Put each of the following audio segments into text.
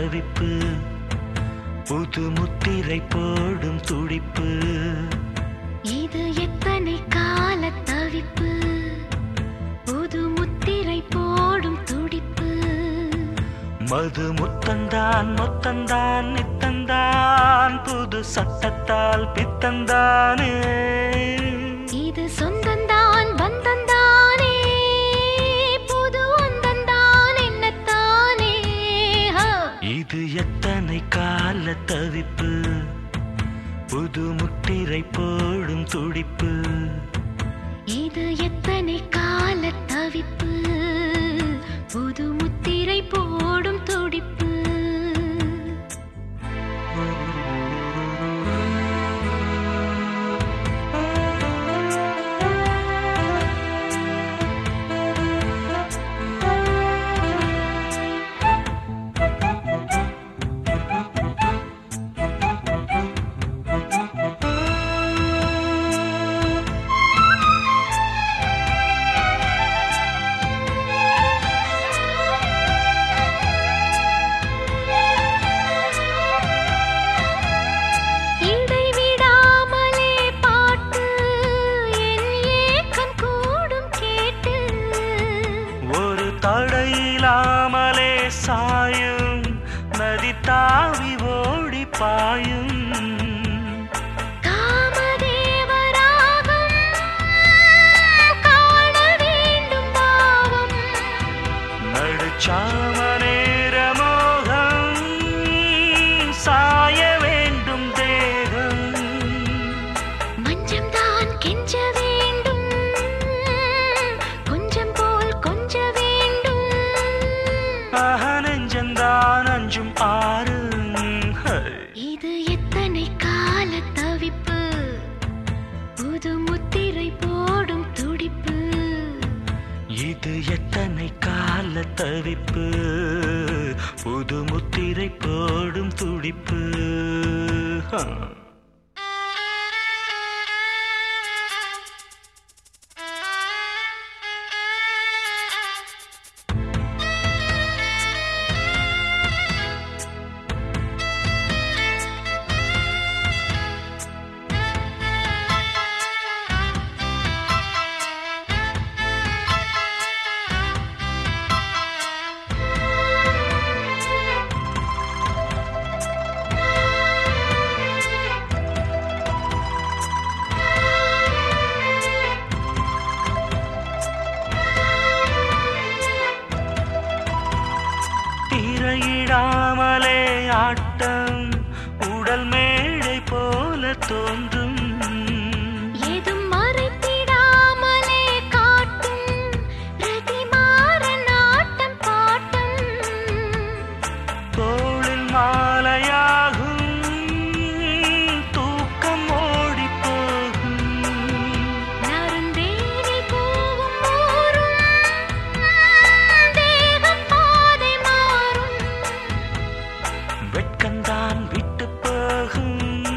தவிப்பு புது முத்திரை போடும் துடிப்பு இது எத்தனை கால தவிப்பு புது முத்திரை போடும் துடிப்பு மது முத்தந்தான் முத்தந்தான் நித்தந்தான் புது சட்டத்தால் பித்தந்தானே இது சொந்தந்தான் பந்தந்தானே புது அந்தந்தான் என்னத்தானே ஹா. இது எத்தனை கால தவிப்பு புது முத்திரை போடும் துடிப்பு இது எத்தனை கால தவிப்பு புது முத்திரை போடும் துடிப்பு இடைவிடாமலே பாட்டு என் ஏக்கம் கூடும் கேட்டு ஒரு தடையிலாமலே சாயும் நதி தாவி ஓடி பாயும் காமதேவராகம் காண வேண்டும் பாவம் நடுச்சாம நேர மோகம் சாய வேண்டும் தேகம் மஞ்சம் தான் கெஞ்ச வேண்டும் கொஞ்சம் போல் கொஞ்ச வேண்டும் ஆஹ நெஞ்சந்தான் அஞ்சும் ஆறு ஹை. இது எத்தனை கால தவிப்பு புது முத்திரை போடும் துடிப்பு இது எத்தனை கால தவிப்பு புது முத்திரை போடும் துடிப்பு ஹா. திரையிடாமலே ஆட்டம் உடல் மேடை போல தோன்றும் ஏதும் மறைத்திடாமலே காட்டும் பிரதிமாற நாட்டம் பாட்டம் தோளில் மாலையாகும் தூக்கம் ஓடி போகும் நறுந்தேனில் பூவும் ஊரும் தேகம் பாதை மாறும் வெட்கந்தான் விட்டு போகும்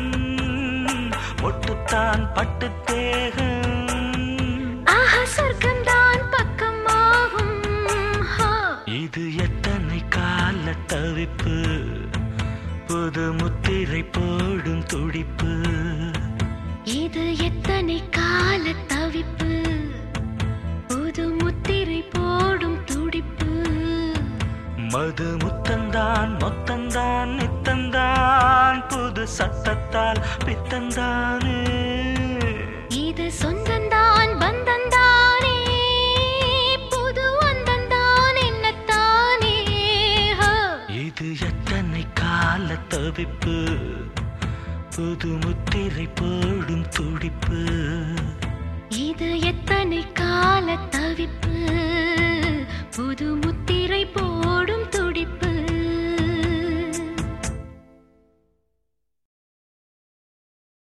ஒட்டுத்தான் பட்டு தேகம் ஆஹா சொர்க்கம்தான் பக்கமாகும் ஹா. இது எத்தனை கால தவிப்பு புது முத்திரை போடும் துடிப்பு இது எத்தனை கால தவிப்பு புது முத்திரை போடும் துடிப்பு மது முத்தந்தான் மொத்தந்தான் நித்தந்தான் புது சட்டத்தால் பித்தந்தானே இது சொந்தந்தான் பந்தந்தானே புது அந்தந்தான் என்னத்தானே ஹா. இது எத்தனை கால தவிப்பு புது முத்திரை போடும் துடிப்பு இது எத்தனை கால தவிப்பு புது முத்திரை போடும் துடிப்பு